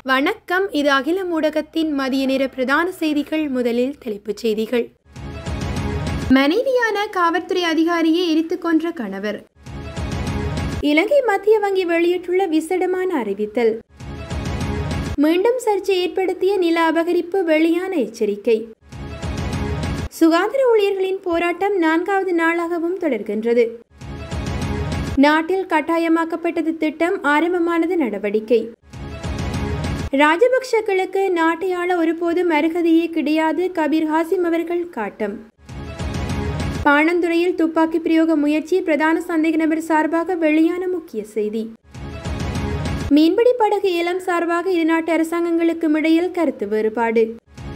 வணக்கம் இது அகில ஊடகத்தின் மதிய நேர பிரதான செய்திகள் முதலில் தலைப்புச் செய்திகள் மனைவியான காவல்துறை அதிகாரியை எரித்துக் கொன்ற கணவர் இலங்கை மத்திய வங்கி வெளியிட்டுள்ள விசேடமான அறிவித்தல் மீண்டும் சர்ச்சை ஏற்படுத்திய நில அபகரிப்பு வெளியான எச்சரிக்கை சுகாதார ஊழியர்களின் போராட்டம் நான்காவது நாளாகவும் தொடர்கின்றது நாட்டில் கட்டாயமாக்கப்பட்டது திட்டம் ஆரம்பமானது நடவடிக்கை ராஜபக்ஷக்களுக்கு நாட்டை ஆள ஒருபோதும் அருகதையே கிடையாது கபீர் ஹாசிம் அவர்கள் காட்டம் பாணந்துறையில் துப்பாக்கி பிரயோக முயற்சி பிரதான சந்தேக நபர் சார்பாக வெளியான முக்கிய செய்தி மீன்பிடி படகு ஏலம் சார்பாக இரு நாட்டு அரசாங்கங்களுக்கும் இடையில் கருத்து வேறுபாடு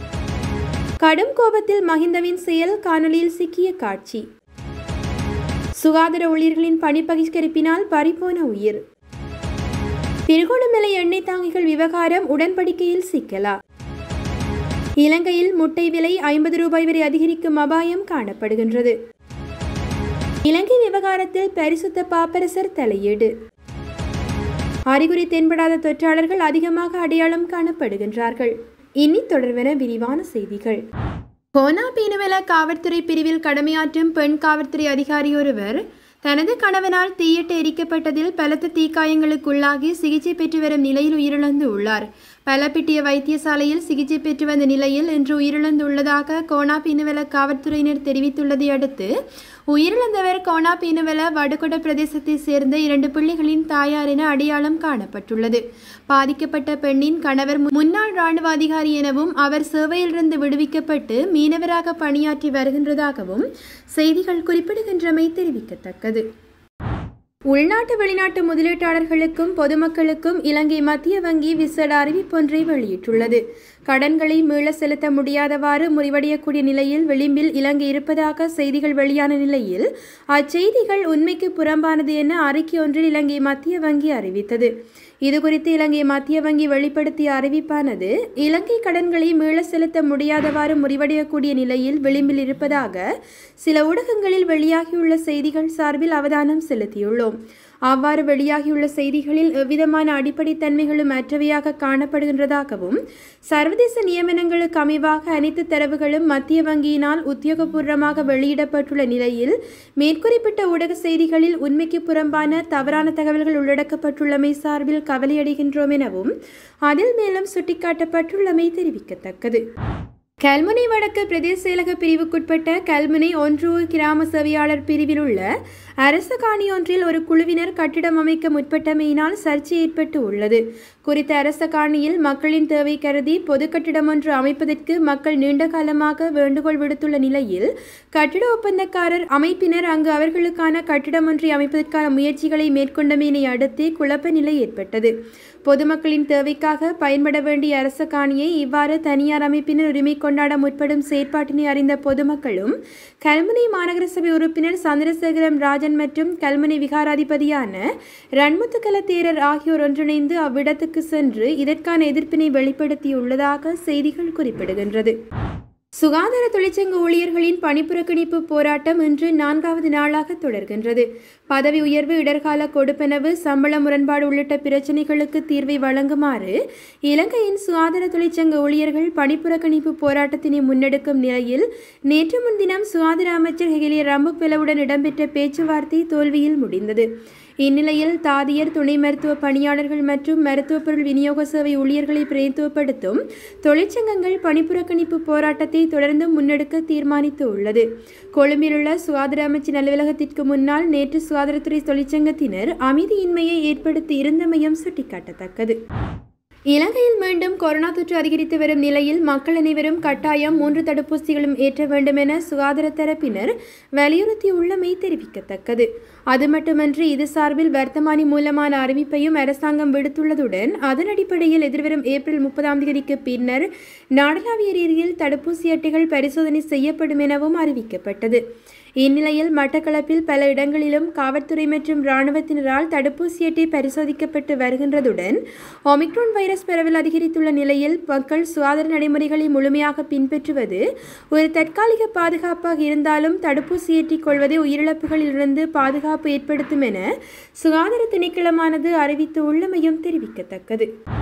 கடும் கோபத்தில் மஹிந்தவின் செயல் காணொலியில் சிக்கிய காட்சி சுகாதார ஊழியர்களின் பணி பகிஷ்கரிப்பினால் பறிபோன உயிர் திருகோணமலை எண்ணெய் தாங்கிகள் விவகாரம் உடன்படிக்கையில் சிக்கலா இலங்கையில் முட்டை விலை ஐம்பது ரூபாய் வரை அதிகரிக்கும் அபாயம் காணப்படுகின்றது இலங்கை விவகாரத்தில் பரிசுத்த பாப்பரசர் தலையீடு அறிகுறி தென்படாத தொற்றாளர்கள் அதிகமாக அடையாளம் காணப்படுகின்றார்கள் இனி தொடர்வென விரிவான செய்திகள் கோனா பீனுவல காவல்துறை பிரிவில் கடமையாற்றும் பெண் காவல்துறை அதிகாரி ஒருவர் தனது கணவனால் தீயிட்டு எரிக்கப்பட்டதில் பலத்த தீக்காயங்களுக்குள்ளாகி சிகிச்சை பெற்று வரும் நிலையில் உயிரிழந்து உள்ளார் பலப்பிட்டிய வைத்தியசாலையில் சிகிச்சை பெற்று வந்த நிலையில் இன்று உயிரிழந்துள்ளதாக கோனா பீனுவல காவல்துறையினர் தெரிவித்துள்ளதை அடுத்து உயிரிழந்தவர் கோனா பீனுவல வடுகொட பிரதேசத்தை சேர்ந்த இரண்டு பிள்ளைகளின் தாயார் என அடையாளம் காணப்பட்டுள்ளது பாதிக்கப்பட்ட பெண்ணின் கணவர் முன்னாள் ராணுவ அதிகாரி எனவும் அவர் சேவையிலிருந்து விடுவிக்கப்பட்டு மீனவராக பணியாற்றி வருகின்றதாகவும் செய்திகள் குறிப்பிடுகின்றமை தெரிவிக்கத்தக்கது உள்நாட்டு வெளிநாட்டு முதலீட்டாளர்களுக்கும் பொதுமக்களுக்கும் இலங்கை மத்திய வங்கி விசேட அறிவிப்பொன்றை வெளியிட்டுள்ளது கடன்களை மீள செலுத்த முடியாதவாறு முறிவடையக்கூடிய நிலையில் விளிம்பில் இலங்கை இருப்பதாக செய்திகள் வெளியான நிலையில் அச்செய்திகள் உண்மைக்கு புறம்பானது என அறிக்கை ஒன்றில் இலங்கை மத்திய வங்கி அறிவித்தது இதுகுறித்து இலங்கை மத்திய வங்கி வெளிப்படுத்திய அறிவிப்பானது இலங்கை கடன்களை மீள செலுத்த முடியாதவாறு முறிவடையக்கூடிய நிலையில் விளிம்பில் இருப்பதாக சில ஊடகங்களில் வெளியாகியுள்ள செய்திகள் சார்பில் அவதானம் செலுத்தியுள்ளோம் அவ்வாறு வெளியாகியுள்ள செய்திகளில் எவ்விதமான அடிப்படை தன்மைகளும் அற்றவையாக காணப்படுகின்றதாகவும் சர்வதேச நியமனங்களுக்கு அமைவாக அனைத்து தரவுகளும் மத்திய வங்கியினால் உத்தியோகபூர்வமாக வெளியிடப்பட்டுள்ள நிலையில் மேற்குறிப்பிட்ட ஊடக செய்திகளில் உண்மைக்கு புறம்பான தவறான தகவல்கள் உள்ளடக்கப்பட்டுள்ளமை சார்பில் கவலையடைகின்றோம் எனவும் அதில் மேலும் சுட்டிக்காட்டப்பட்டுள்ளமை தெரிவிக்கத்தக்கது கல்முனை வடக்கு பிரதேச செயலக பிரிவுக்குட்பட்ட கல்முனை ஒன்றூர் கிராம சேவையாளர் பிரிவில் உள்ள அரச காணி ஒன்றில் ஒரு குழுவினர் கட்டிடம் அமைக்க முற்பட்டமையினால் சர்ச்சை ஏற்பட்டு உள்ளது குறித்த அரச காணியில் மக்களின் தேவை கருதி பொது கட்டிடம் ஒன்று அமைப்பதற்கு மக்கள் நீண்ட காலமாக வேண்டுகோள் விடுத்துள்ள நிலையில் கட்டிட ஒப்பந்தக்காரர் அமைப்பினர் அங்கு அவர்களுக்கான கட்டிடம் ஒன்றை அமைப்பதற்கான முயற்சிகளை மேற்கொண்டமையினை அடுத்து குழப்ப நிலை ஏற்பட்டது பொதுமக்களின் தேவைக்காக பயன்பட வேண்டிய அரச காணியை இவ்வாறு தனியார் அமைப்பினர் உரிமை கொண்டாட முற்படும் செயற்பாட்டினை அறிந்த பொதுமக்களும் கல்முனை மாநகர சபை உறுப்பினர் சந்திரசேகரம் ராஜன் மற்றும் கல்முனை விகாராதிபதியான ரன்முத்துக்கல தேரர் ஆகியோர் ஒன்றிணைந்து அவ்விடத்துக்கு சென்று இதற்கான எதிர்ப்பினை வெளிப்படுத்தியுள்ளதாக செய்திகள் குறிப்பிடுகின்றது சுகாதார தொழிற்சங்க ஊழியர்களின் பணிப்புறக்கணிப்பு போராட்டம் இன்று நான்காவது நாளாக தொடர்கின்றது பதவி உயர்வு இடர்கால கொடுப்பனவு சம்பள முரண்பாடு உள்ளிட்ட பிரச்சினைகளுக்கு தீர்வை வழங்குமாறு இலங்கையின் சுகாதார தொழிற்சங்க ஊழியர்கள் பணிப்புறக்கணிப்பு போராட்டத்தினை முன்னெடுக்கும் நிலையில் நேற்று முன்தினம் சுகாதார அமைச்சர் ஹெகிலிய ரம்புக்வெலவுடன் இடம்பெற்ற பேச்சுவார்த்தை தோல்வியில் முடிந்தது இந்நிலையில் தாதியர் துணை மருத்துவ பணியாளர்கள் மற்றும் மருத்துவ பொருள் விநியோக சேவை ஊழியர்களை பிரதித்துவப்படுத்தும் தொழிற்சங்கங்கள் பணிப்புறக்கணிப்பு போராட்டத்தை தொடர்ந்து முன்னெடுக்க தீர்மானித்து உள்ளது கொழும்பிலுள்ள சுகாதார அமைச்சின் அலுவலகத்திற்கு முன்னால் நேற்று சுகாதாரத்துறை தொழிற்சங்கத்தினர் அமைதியின்மையை ஏற்படுத்தி இருந்தமையும் சுட்டிக்காட்டத்தக்கது இலங்கையில் மீண்டும் கொரோனா தொற்று அதிகரித்து வரும் நிலையில் மக்கள் அனைவரும் கட்டாயம் மூன்று தடுப்பூசிகளும் ஏற்ற வேண்டும் என சுகாதார தரப்பினர் வலியுறுத்தியுள்ளமை தெரிவிக்கத்தக்கது அது மட்டுமன்றி இது சார்பில் வர்த்தமானி மூலமான அறிவிப்பையும் அரசாங்கம் விடுத்துள்ளதுடன் அதன் அடிப்படையில் எதிர்வரும் ஏப்ரல் முப்பதாம் தேதிக்கு பின்னர் நாடளாவிய ரீதியில் தடுப்பூசி அட்டைகள் பரிசோதனை செய்யப்படும் எனவும் அறிவிக்கப்பட்டது இந்நிலையில் மட்டக்களப்பில் பல இடங்களிலும் காவல்துறை மற்றும் இராணுவத்தினரால் தடுப்பூசி அட்டை பரிசோதிக்கப்பட்டு வருகின்றதுடன் ஒமிக்ரோன் வைரஸ் பரவல் அதிகரித்துள்ள நிலையில் மக்கள் சுகாதார நடைமுறைகளை முழுமையாக பின்பற்றுவது ஒரு தற்காலிக பாதுகாப்பாக இருந்தாலும் தடுப்பூசி ஏற்றிக் கொள்வது உயிரிழப்புகளிலிருந்து பாதுகாப்பு ஏற்படுத்தும் என சுகாதார திணைக்களமானது அறிவித்து உள்ளமையும் தெரிவிக்கத்தக்கது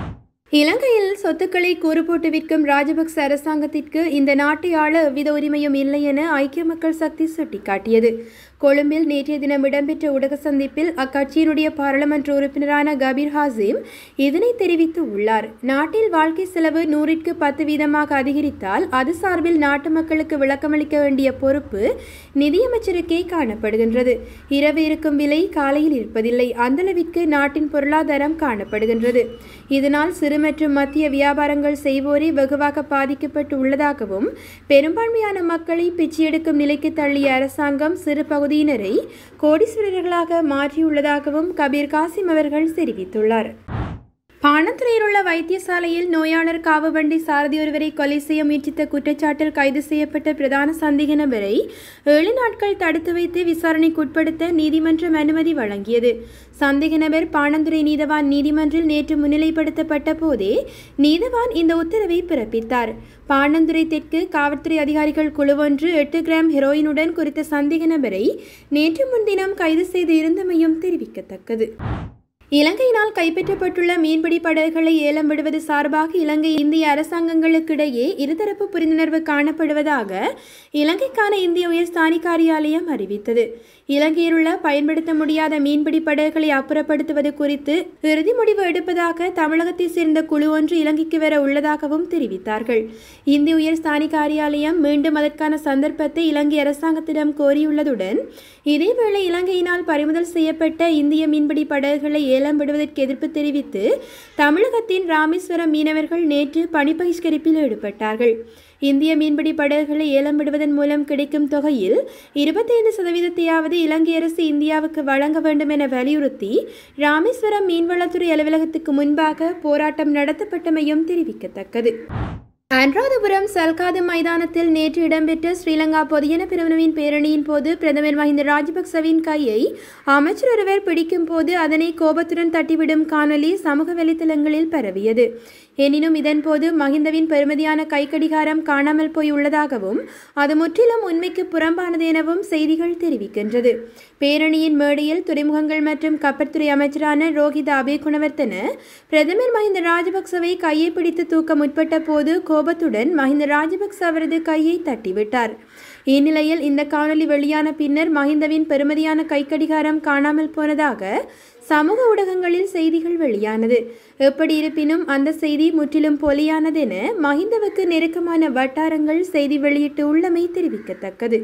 இலங்கையில் சொத்துக்களை கூறு போட்டு விற்கும் ராஜபக்ச அரசாங்கத்திற்கு இந்த நாட்டை ஆள எவ்வித உரிமையும் இல்லை என ஐக்கிய மக்கள் சக்தி சுட்டிக்காட்டியது கொழும்பில் நேற்றைய தினம் இடம்பெற்ற ஊடக சந்திப்பில் அக்கட்சியினுடைய பாராளுமன்ற உறுப்பினரான கபீர் ஹாசிம் இதனை தெரிவித்து உள்ளார் நாட்டில் வாழ்க்கை செலவு நூறிற்கு பத்து வீதமாக அதிகரித்தால் அது சார்பில் நாட்டு மக்களுக்கு விளக்கமளிக்க வேண்டிய பொறுப்பு நிதியமைச்சருக்கே காணப்படுகின்றது இரவு இருக்கும் விலை காலையில் இருப்பதில்லை அந்தளவிற்கு நாட்டின் பொருளாதாரம் காணப்படுகின்றது இதனால் சிறு மற்றும் மத்திய வியாபாரங்கள் செய்வோரே வெகுவாக பாதிக்கப்பட்டு உள்ளதாகவும் பெரும்பான்மையான மக்களை பிச்சையெடுக்கும் நிலைக்கு தள்ளிய அரசாங்கம் சிறு பகுதியினரை கோடீஸ்வரர்களாக மாற்றியுள்ளதாகவும் கபீர் காசிம் அவர்கள் தெரிவித்துள்ளார் பாணத்துறையில் உள்ள வைத்தியசாலையில் நோயாளர் காவுவண்டி சாரதி ஒருவரை கொலை செய்ய முயற்சித்த குற்றச்சாட்டில் கைது செய்யப்பட்ட பிரதான சந்தேக நபரை ஏழு நாட்கள் தடுத்து வைத்து விசாரணைக்கு உட்படுத்த நீதிமன்றம் அனுமதி வழங்கியது சந்தேக நபர் பாணந்துறை நீதவான் நீதிமன்றில் நேற்று முன்னிலைப்படுத்தப்பட்ட போதே நீதவான் இந்த உத்தரவை பிறப்பித்தார் பாணந்துறை தெற்கு காவல்துறை அதிகாரிகள் குழுவொன்று எட்டு கிராம் ஹெரோயினுடன் குறித்த சந்தேக நபரை நேற்று முன்தினம் கைது செய்து இருந்தமையும் தெரிவிக்கத்தக்கது இலங்கையினால் கைப்பற்றப்பட்டுள்ள மீன்பிடி படகுகளை ஏலம் விடுவது சார்பாக இலங்கை இந்திய அரசாங்கங்களுக்கிடையே இருதரப்பு புரிந்துணர்வு காணப்படுவதாக இலங்கைக்கான இந்திய உயர் ஸ்தானி காரியாலயம் அறிவித்தது இலங்கையில் உள்ள பயன்படுத்த முடியாத மீன்பிடி படகுகளை அப்புறப்படுத்துவது குறித்து இறுதி முடிவு எடுப்பதாக தமிழகத்தை சேர்ந்த குழு ஒன்று இலங்கைக்கு வர உள்ளதாகவும் தெரிவித்தார்கள் இந்திய உயர் ஸ்தானி காரியாலயம் மீண்டும் அதற்கான சந்தர்ப்பத்தை இலங்கை அரசாங்கத்திடம் கோரியுள்ளதுடன் இதேவேளை இலங்கையினால் பறிமுதல் செய்யப்பட்ட இந்திய மீன்பிடி படகுகளை ஏலம் விடுவதற்கு எதிர்ப்பு தெரிவித்து தமிழகத்தின் ராமேஸ்வரம் மீனவர்கள் நேற்று பணிப்பகிஷ்கரிப்பில் ஈடுபட்டார்கள் இந்திய மீன்பிடி படகுகளை ஏலம் விடுவதன் மூலம் கிடைக்கும் தொகையில் இருபத்தைந்து சதவீதத்தையாவது இலங்கை அரசு இந்தியாவுக்கு வழங்க வேண்டும் என வலியுறுத்தி ராமேஸ்வரம் மீன்வளத்துறை அலுவலகத்துக்கு முன்பாக போராட்டம் நடத்தப்பட்டமையும் தெரிவிக்கத்தக்கது அனுராதபுரம் சல்காது மைதானத்தில் நேற்று இடம்பெற்ற ஸ்ரீலங்கா பொதியன பிரிவினவின் பேரணியின் போது பிரதமர் மஹிந்த ராஜபக்சவின் கையை அமைச்சர் ஒருவர் பிடிக்கும் போது அதனை கோபத்துடன் தட்டிவிடும் காணொலி சமூக வலைத்தளங்களில் பரவியது எனினும் இதன்போது மஹிந்தவின் பெருமதியான கைக்கடிகாரம் காணாமல் போய் உள்ளதாகவும் அது முற்றிலும் உண்மைக்கு புறம்பானது எனவும் செய்திகள் தெரிவிக்கின்றது பேரணியின் மேடையில் துறைமுகங்கள் மற்றும் கப்பற்துறை அமைச்சரான ரோஹித அபேகுணவர்த்தன பிரதமர் மஹிந்த ராஜபக்சவை கையை பிடித்து தூக்க முற்பட்ட போது கோபத்துடன் மஹிந்த ராஜபக்ச அவரது கையை தட்டிவிட்டார் இந்நிலையில் இந்த காணொலி வெளியான பின்னர் மஹிந்தவின் பெருமதியான கைக்கடிகாரம் காணாமல் போனதாக சமூக ஊடகங்களில் செய்திகள் வெளியானது எப்படி இருப்பினும் அந்த செய்தி முற்றிலும் பொலியானதென மஹிந்தவுக்கு நெருக்கமான வட்டாரங்கள் செய்தி வெளியிட்டு உள்ளமை தெரிவிக்கத்தக்கது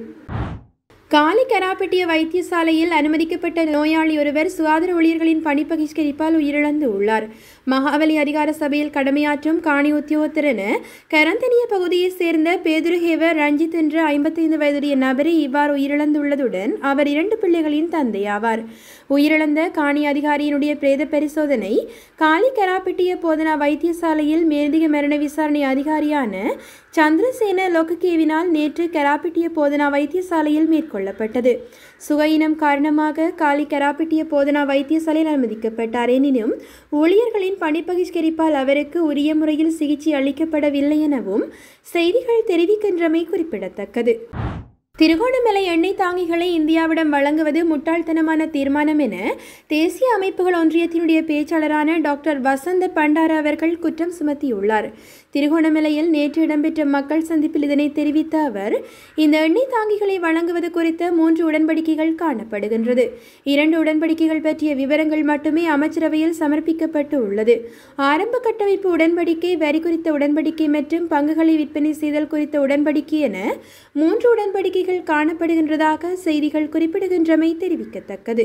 காலி கராப்பட்டிய வைத்தியசாலையில் அனுமதிக்கப்பட்ட நோயாளி ஒருவர் சுகாதார ஊழியர்களின் பணி பகிஷ்கரிப்பால் உயிரிழந்து உள்ளார் மகாவலி அதிகார சபையில் கடமையாற்றும் காணி உத்தியோகத்தரென கரந்தனிய பகுதியைச் சேர்ந்த பேதுருஹேவர் ரஞ்சித் என்ற ஐம்பத்தைந்து வயதுடைய நபரே இவ்வாறு உயிரிழந்துள்ளதுடன் அவர் இரண்டு பிள்ளைகளின் தந்தையாவார் உயிரிழந்த காணி அதிகாரியினுடைய பிரேத பரிசோதனை காலி கராப்பட்டிய போதனா வைத்தியசாலையில் மேலதிக மரண விசாரணை அதிகாரியான சந்திரசேன லோககேவினால் நேற்று கராப்பிட்டிய போதனா வைத்தியசாலையில் மேற்கொள்ளப்பட்டது சுகையினம் காரணமாக காலி கராப்பிட்டிய போதனா வைத்தியசாலையில் அனுமதிக்கப்பட்டார் எனினும் ஊழியர்களின் பணிப்பகிஷ்கரிப்பால் அவருக்கு உரிய முறையில் சிகிச்சை அளிக்கப்படவில்லை எனவும் செய்திகள் தெரிவிக்கின்றமை குறிப்பிடத்தக்கது திருகோணமலை எண்ணெய் தாங்கிகளை இந்தியாவிடம் வழங்குவது முட்டாள்தனமான தீர்மானம் என தேசிய அமைப்புகள் ஒன்றியத்தினுடைய பேச்சாளரான டாக்டர் வசந்த பண்டார அவர்கள் குற்றம் சுமத்தியுள்ளார் திருகோணமலையில் நேற்று இடம்பெற்ற மக்கள் சந்திப்பில் இதனை தெரிவித்த அவர் இந்த எண்ணெய் தாங்கிகளை வழங்குவது குறித்த மூன்று உடன்படிக்கைகள் காணப்படுகின்றது இரண்டு உடன்படிக்கைகள் பற்றிய விவரங்கள் மட்டுமே அமைச்சரவையில் சமர்ப்பிக்கப்பட்டு உள்ளது ஆரம்ப கட்டமைப்பு உடன்படிக்கை வரி குறித்த உடன்படிக்கை மற்றும் பங்குகளை விற்பனை செய்தல் குறித்த உடன்படிக்கை என மூன்று உடன்படிக்கைகள் காணப்படுகின்றதாக செய்திகள் குறிப்பிடுகின்றமை தெரிவிக்கத்தக்கது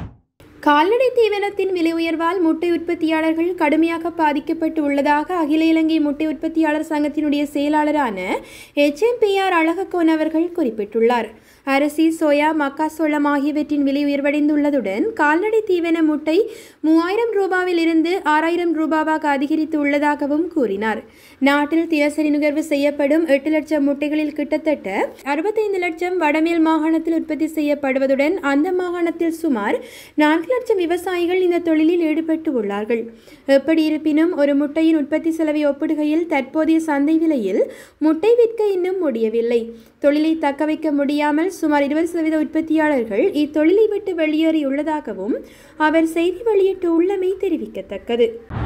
கால்நடை தீவனத்தின் விலை உயர்வால் முட்டை உற்பத்தியாளர்கள் கடுமையாக பாதிக்கப்பட்டு உள்ளதாக அகில இலங்கை முட்டை உற்பத்தியாளர் சங்கத்தினுடைய செயலாளரான எச்எம்பிஆர் அழகக்கோன் அவர்கள் குறிப்பிட்டுள்ளார் அரிசி சோயா மக்காசோளம் ஆகியவற்றின் விலை உயர்வடைந்துள்ளதுடன் கால்நடை தீவன முட்டை மூவாயிரம் ரூபாவில் இருந்து ஆறாயிரம் ரூபாவாக அதிகரித்து உள்ளதாகவும் கூறினார் நாட்டில் தினசரி நுகர்வு செய்யப்படும் எட்டு லட்சம் முட்டைகளில் கிட்டத்தட்ட அறுபத்தைந்து லட்சம் வடமேல் மாகாணத்தில் உற்பத்தி செய்யப்படுவதுடன் அந்த மாகாணத்தில் சுமார் நான்கு லட்சம் விவசாயிகள் இந்த தொழிலில் ஈடுபட்டு உள்ளார்கள் எப்படி இருப்பினும் ஒரு முட்டையின் உற்பத்தி செலவை ஒப்பிடுகையில் தற்போதைய சந்தை விலையில் முட்டை விற்க இன்னும் முடியவில்லை தொழிலை தக்க வைக்க முடியாமல் சுமார் இருபது சதவீத உற்பத்தியாளர்கள் இத்தொழிலை விட்டு வெளியேறியுள்ளதாகவும் அவர் செய்தி வெளியிட்டு உள்ளமை தெரிவிக்கத்தக்கது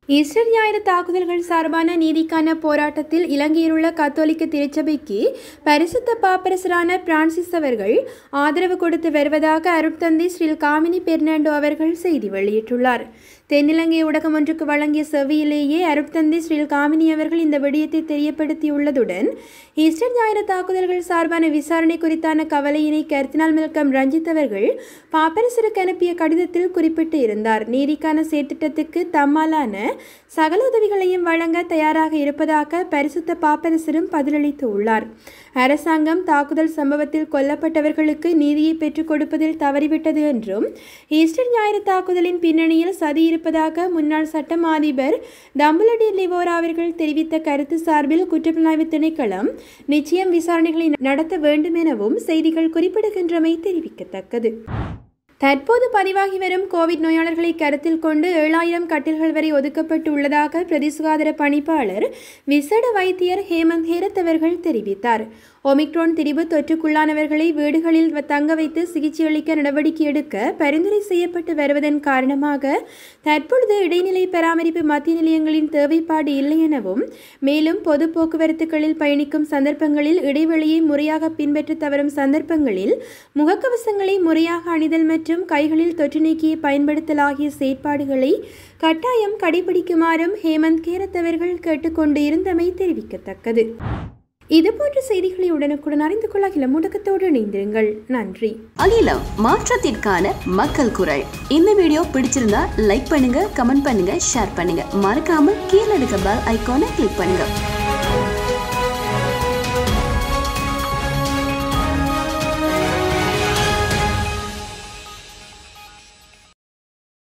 ஈஸ்டர் ஞாயிறு தாக்குதல்கள் சார்பான நீதிக்கான போராட்டத்தில் இலங்கையில் உள்ள கத்தோலிக்க திருச்சபைக்கு பரிசுத்த பாப்பரசரான பிரான்சிஸ் அவர்கள் ஆதரவு கொடுத்து வருவதாக அருட்தந்தை ஸ்ரீ காமினி பெர்னாண்டோ அவர்கள் செய்தி வெளியிட்டுள்ளார் தென்னிலங்கை ஊடகம் ஒன்றுக்கு வழங்கிய செவியிலேயே அருட்தந்தை ஸ்ரீ காமினி அவர்கள் இந்த விடயத்தை தெரியப்படுத்தியுள்ளதுடன் ஈஸ்டர் ஞாயிறு தாக்குதல்கள் சார்பான விசாரணை குறித்தான கவலையினை கருத்தினால் மில்கம் ரஞ்சித் அவர்கள் பாப்பரசருக்கு அனுப்பிய கடிதத்தில் குறிப்பிட்டு இருந்தார் நீதிக்கான செயற்திட்டத்துக்கு தம்மாலான சகல உதவிகளையும் வழங்க தயாராக இருப்பதாக பரிசுத்த பாப்பரசரும் பதிலளித்து உள்ளார் அரசாங்கம் தாக்குதல் சம்பவத்தில் கொல்லப்பட்டவர்களுக்கு நீதியை பெற்றுக் கொடுப்பதில் தவறிவிட்டது என்றும் ஈஸ்டர் ஞாயிறு தாக்குதலின் பின்னணியில் சதி இருப்பதாக முன்னாள் சட்டம் அதிபர் டம்புலடி லிவோரா அவர்கள் தெரிவித்த கருத்து சார்பில் குற்றப்புலனாய்வு திணைக்களம் நிச்சயம் விசாரணைகளை நடத்த வேண்டும் எனவும் செய்திகள் குறிப்பிடுகின்றமை தெரிவிக்கத்தக்கது தற்போது பதிவாகி வரும் கோவிட் நோயாளர்களை கருத்தில் கொண்டு ஏழாயிரம் கட்டில்கள் வரை ஒதுக்கப்பட்டு உள்ளதாக பிரதி சுகாதார பணிப்பாளர் விசேட வைத்தியர் ஹேமந்த் ஹேரத் அவர்கள் தெரிவித்தார் ஒமிக்ரோன் திரிபு தொற்றுக்குள்ளானவர்களை வீடுகளில் தங்க வைத்து சிகிச்சையளிக்க நடவடிக்கை எடுக்க பரிந்துரை செய்யப்பட்டு வருவதன் காரணமாக தற்பொழுது இடைநிலை பராமரிப்பு மத்திய நிலையங்களின் தேவைப்பாடு இல்லை எனவும் மேலும் பொது போக்குவரத்துகளில் பயணிக்கும் சந்தர்ப்பங்களில் இடைவெளியை முறையாக பின்பற்ற தவறும் சந்தர்ப்பங்களில் முகக்கவசங்களை முறையாக அணிதல் மற்றும் கைகளில் தொற்று நீக்கியை பயன்படுத்தல் ஆகிய செயற்பாடுகளை கட்டாயம் கடைபிடிக்குமாறும் ஹேமந்த் கேரத் அவர்கள் கேட்டுக்கொண்டு இருந்தமை தெரிவிக்கத்தக்கது இதுபோன்ற செய்திகளை உடனுக்குடன் அறிந்து கொள்ள அகில முடக்கத்தோடு இணைந்திருங்கள் நன்றி அகிலம் மாற்றத்திற்கான மக்கள் குரல் இந்த வீடியோ பிடிச்சிருந்தா லைக் பண்ணுங்க கமெண்ட் பண்ணுங்க ஷேர் பண்ணுங்க மறக்காம கீழே இருக்க பெல் ஐகானை கிளிக் பண்ணுங்க